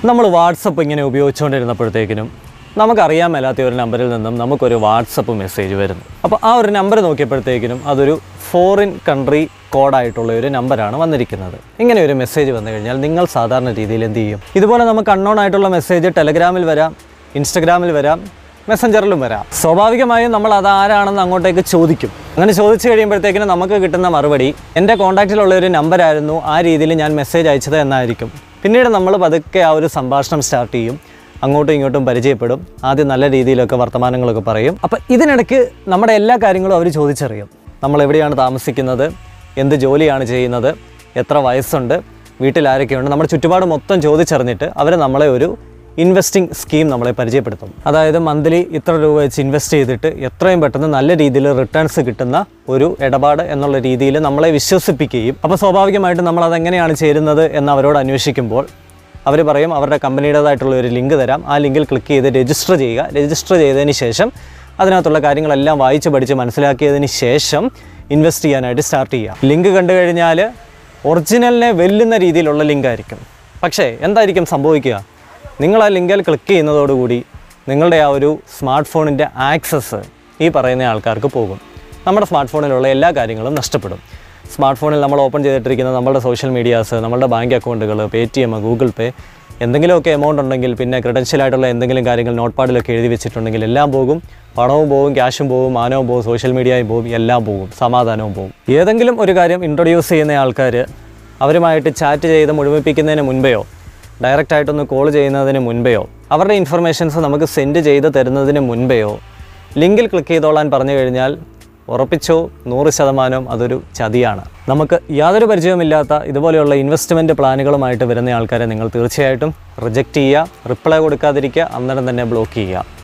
നമ്മൾ വാട്സപ്പ് ഇങ്ങനെ ഉപയോഗിച്ചുകൊണ്ടിരുന്നപ്പോഴത്തേക്കിനും നമുക്കറിയാൻ മേലാത്ത ഒരു നമ്പറിൽ നിന്നും നമുക്കൊരു വാട്സപ്പ് മെസ്സേജ് വരുന്നു അപ്പോൾ ആ ഒരു നമ്പർ നോക്കിയപ്പോഴത്തേക്കിനും അതൊരു ഫോറിൻ കൺട്രി കോഡായിട്ടുള്ള ഒരു നമ്പറാണ് വന്നിരിക്കുന്നത് ഇങ്ങനെ ഒരു മെസ്സേജ് വന്നു കഴിഞ്ഞാൽ നിങ്ങൾ സാധാരണ രീതിയിൽ എന്ത് ചെയ്യും ഇതുപോലെ നമുക്ക് അൺനോൺ ആയിട്ടുള്ള മെസ്സേജ് ടെലഗ്രാമിൽ വരാം ഇൻസ്റ്റഗ്രാമിൽ വരാം മെസ്സഞ്ചറിലും വരാം സ്വാഭാവികമായും നമ്മൾ അത് ആരാണെന്ന് അങ്ങോട്ടേക്ക് ചോദിക്കും അങ്ങനെ ചോദിച്ചു കഴിയുമ്പോഴത്തേക്കിനും നമുക്ക് കിട്ടുന്ന മറുപടി എൻ്റെ കോൺടാക്റ്റിലുള്ള ഒരു നമ്പറായിരുന്നു ആ രീതിയിൽ ഞാൻ മെസ്സേജ് അയച്ചത് എന്നായിരിക്കും പിന്നീട് നമ്മൾ പതുക്കെ ആ ഒരു സംഭാഷണം സ്റ്റാർട്ട് ചെയ്യും അങ്ങോട്ടും ഇങ്ങോട്ടും പരിചയപ്പെടും ആദ്യം നല്ല രീതിയിലൊക്കെ വർത്തമാനങ്ങളൊക്കെ പറയും അപ്പോൾ ഇതിനിടയ്ക്ക് നമ്മുടെ എല്ലാ കാര്യങ്ങളും അവർ ചോദിച്ചറിയും നമ്മൾ എവിടെയാണ് താമസിക്കുന്നത് എന്ത് ജോലിയാണ് ചെയ്യുന്നത് എത്ര വയസ്സുണ്ട് വീട്ടിൽ ആരൊക്കെയുണ്ട് നമ്മുടെ ചുറ്റുപാട് മൊത്തം ചോദിച്ചറിഞ്ഞിട്ട് അവർ നമ്മളെ ഒരു ഇൻവെസ്റ്റിംഗ് സ്കീം നമ്മളെ പരിചയപ്പെടുത്തും അതായത് മന്ത്ലി ഇത്ര രൂപ വെച്ച് ഇൻവെസ്റ്റ് ചെയ്തിട്ട് എത്രയും പെട്ടെന്ന് നല്ല രീതിയിൽ റിട്ടേൺസ് കിട്ടുന്ന ഒരു ഇടപാട് എന്നുള്ള രീതിയിൽ നമ്മളെ വിശ്വസിപ്പിക്കുകയും അപ്പോൾ സ്വാഭാവികമായിട്ടും നമ്മൾ അതെങ്ങനെയാണ് ചേരുന്നത് എന്ന് അവരോട് അന്വേഷിക്കുമ്പോൾ അവർ പറയും അവരുടെ കമ്പനിയുടേതായിട്ടുള്ള ഒരു ലിങ്ക് തരാം ആ ലിങ്കിൽ ക്ലിക്ക് ചെയ്ത് രജിസ്റ്റർ ചെയ്യുക രജിസ്റ്റർ ചെയ്തതിന് ശേഷം അതിനകത്തുള്ള കാര്യങ്ങളെല്ലാം വായിച്ച് പഠിച്ച് മനസ്സിലാക്കിയതിന് ശേഷം ഇൻവെസ്റ്റ് ചെയ്യാനായിട്ട് സ്റ്റാർട്ട് ചെയ്യുക ലിങ്ക് കണ്ടു കഴിഞ്ഞാൽ ഒറിജിനലിനെ വെല്ലുന്ന രീതിയിലുള്ള ലിങ്ക് ആയിരിക്കും പക്ഷേ എന്തായിരിക്കും സംഭവിക്കുക നിങ്ങൾ ആ ലിങ്കിൽ ക്ലിക്ക് ചെയ്യുന്നതോടുകൂടി നിങ്ങളുടെ ആ ഒരു സ്മാർട്ട് ഫോണിൻ്റെ ആക്സസ് ഈ പറയുന്ന ആൾക്കാർക്ക് പോകും നമ്മുടെ സ്മാർട്ട് ഫോണിലുള്ള എല്ലാ കാര്യങ്ങളും നഷ്ടപ്പെടും സ്മാർട്ട് ഫോണിൽ നമ്മൾ ഓപ്പൺ ചെയ്തിട്ടിരിക്കുന്ന നമ്മുടെ സോഷ്യൽ മീഡിയാസ് നമ്മുടെ ബാങ്ക് അക്കൗണ്ടുകൾ Paytm Google Pay എന്തെങ്കിലുമൊക്കെ എമൗണ്ട് ഉണ്ടെങ്കിൽ പിന്നെ credential ആയിട്ടുള്ള എന്തെങ്കിലും കാര്യങ്ങൾ നോട്ട് പാഡിലൊക്കെ എഴുതി വെച്ചിട്ടുണ്ടെങ്കിൽ എല്ലാം പോകും പണവും പോകും ക്യാഷും പോകും മാനവും പോകും സോഷ്യൽ മീഡിയയും പോകും എല്ലാം പോകും സമാധാനവും പോകും ഏതെങ്കിലും ഒരു കാര്യം ഇൻട്രൊഡ്യൂസ് ചെയ്യുന്ന ആൾക്കാർ അവരുമായിട്ട് ചാറ്റ് ചെയ്ത് മുഴുമിപ്പിക്കുന്നതിന് മുൻപെയോ ഡയറക്റ്റ് ആയിട്ടൊന്ന് കോൾ ചെയ്യുന്നതിന് മുൻപെയോ അവരുടെ ഇൻഫർമേഷൻസ് നമുക്ക് സെൻഡ് ചെയ്ത് തരുന്നതിന് മുൻപെയോ ലിങ്കിൽ ക്ലിക്ക് ചെയ്തോളാൻ പറഞ്ഞു കഴിഞ്ഞാൽ ഉറപ്പിച്ചോ നൂറ് ശതമാനം അതൊരു ചതിയാണ് നമുക്ക് യാതൊരു പരിചയവുമില്ലാത്ത ഇതുപോലെയുള്ള ഇൻവെസ്റ്റ്മെൻറ്റ് പ്ലാനുകളുമായിട്ട് വരുന്ന ആൾക്കാരെ നിങ്ങൾ തീർച്ചയായിട്ടും റിജക്റ്റ് ചെയ്യുക റിപ്ലൈ കൊടുക്കാതിരിക്കുക അന്നേരം തന്നെ ബ്ലോക്ക് ചെയ്യുക